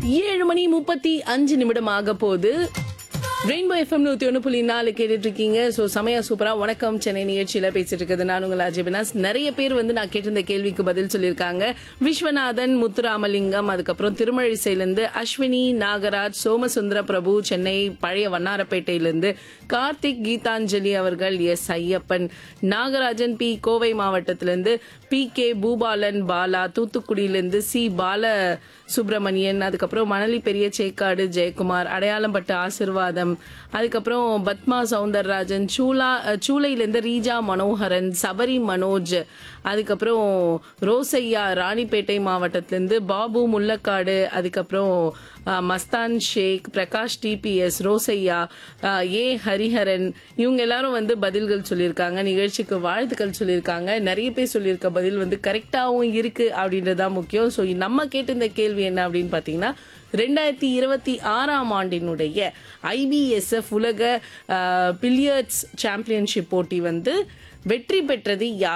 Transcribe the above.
ஏழு மணி முப்பத்தி அஞ்சு நிமிடம் ஆக போகுது ரெயின்போ எஃப்எம் நூத்தி ஒன்று புள்ளி நாலு கேட்டுட்டு இருக்கீங்க ஸோ சமயா சூப்பரா வணக்கம் சென்னை நிகழ்ச்சியில பேசிட்டு இருக்கிறது நான் உங்கள் அஜய் பினாஸ் நிறைய பேர் வந்து நான் கேட்டிருந்த கேள்விக்கு பதில் சொல்லியிருக்காங்க விஸ்வநாதன் முத்துராமலிங்கம் அதுக்கப்புறம் திருமழிசையிலிருந்து அஸ்வினி நாகராஜ் சோமசுந்தர பிரபு சென்னை பழைய வண்ணாரப்பேட்டையிலிருந்து கார்த்திக் கீதாஞ்சலி அவர்கள் எஸ் ஐயப்பன் நாகராஜன் பி கோவை மாவட்டத்திலிருந்து பி கே பூபாலன் பாலா தூத்துக்குடியிலிருந்து சி பால சுப்பிரமணியன் அதுக்கப்புறம் மணலி பெரிய சேக்காடு ஜெயக்குமார் அடையாளம்பட்டு ஆசிர்வாதம் அதுக்கப்புறம் பத்மா சவுந்தரராஜன் சூலா அஹ், சூளையிலேருந்து ரீஜா மனோகரன் சபரி மனோஜ் அதுக்கப்புறம் ரோசையா ராணிப்பேட்டை மாவட்டத்திலேருந்து பாபு முள்ளக்காடு அதுக்கப்புறம் அஹ், மஸ்தான் ஷேக் பிரகாஷ் டிபிஎஸ் ரோசையா அஹ், ஏ ஹரிஹரன் இவங்க எல்லாரும் வந்து பதில்கள் சொல்லியிருக்காங்க நிகழ்ச்சிக்கு வாழ்த்துக்கள் சொல்லியிருக்காங்க நிறைய பேர் சொல்லியிருக்க பதில் வந்து கரெக்டாகவும் இருக்கு அப்படின்றது தான் முக்கியம் ஸோ நம்ம கேட்ட இந்த கேள்வி என்ன அப்படின்னு பார்த்தீங்கன்னா ரெண்டாயிரத்தி இருபத்தி ஆறாம் ஆண்டினுடைய ஐபிஎஸ்எஃப் உலக பில்லியர்ட்ஸ் சாம்பியன்ஷிப் போட்டி வந்து வெற்றி பெற்றது யார்